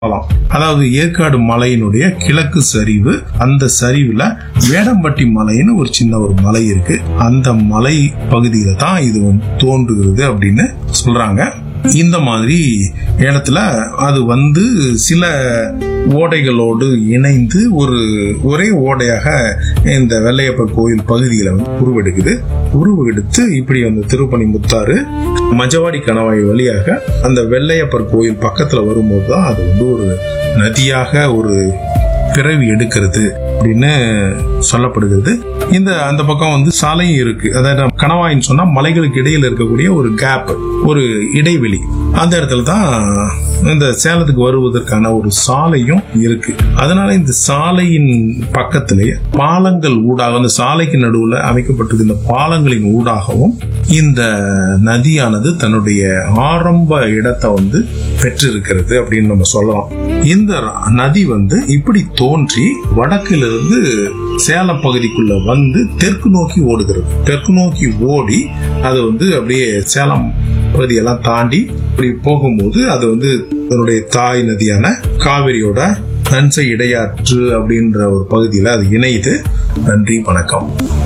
சொல்லலாம் அதாவது ஏற்காடு மலையினுடைய கிழக்கு சரிவு அந்த சரிவுல வேடம்பட்டி மலைன்னு ஒரு சின்ன ஒரு மலை இருக்கு அந்த மலை பகுதியில தான் இது வந்து தோன்றுகிறது அப்படின்னு சொல்றாங்க இந்த மாதிரி இடத்துல அது வந்து சில ஓடைகளோடு இணைந்து ஒரு ஒரே ஓடையாக இந்த வெள்ளையப்பர் கோயில் பகுதியில வந்து உருவெடுக்குது உருவெடுத்து இப்படி வந்து திருப்பணி முத்தாறு மஜவாடி கணவாய் வழியாக அந்த வெள்ளையப்பர் கோயில் பக்கத்துல வரும்போது தான் அது வந்து ஒரு நதியாக ஒரு பிறவி எடுக்கிறது அப்படின்னு சொல்லப்படுகிறது இந்த அந்த பக்கம் வந்து சாலையும் இருக்கு அதாவது கணவாயின்னு சொன்னா மலைகளுக்கு இடையில இருக்கக்கூடிய ஒரு கேப் ஒரு இடைவெளி அந்த இடத்துல தான் இந்த சேலத்துக்கு வருவதற்கான ஒரு சாலையும் இருக்கு அதனால இந்த சாலையின் பக்கத்திலேயே பாலங்கள் ஊடாக அந்த சாலைக்கு நடுவுல அமைக்கப்பட்டிருக்க இந்த பாலங்களின் ஊடாகவும் இந்த நதியானது தன்னுடைய ஆரம்ப இடத்தை வந்து பெற்றிருக்கிறது அப்படின்னு நம்ம சொல்லலாம் இந்த நதி வந்து இப்படி தோன்றி வடக்கிலிருந்து சேலம் பகுதிக்குள்ள வந்து தெற்கு நோக்கி ஓடுகிறது தெற்கு நோக்கி ஓடி அது வந்து அப்படியே சேலம் பகுதியெல்லாம் தாண்டி இப்படி போகும்போது அது வந்து தன்னுடைய தாய் நதியான காவிரியோட நன்சை இடையாற்று அப்படின்ற ஒரு பகுதியில் அது இணையுது நன்றி வணக்கம்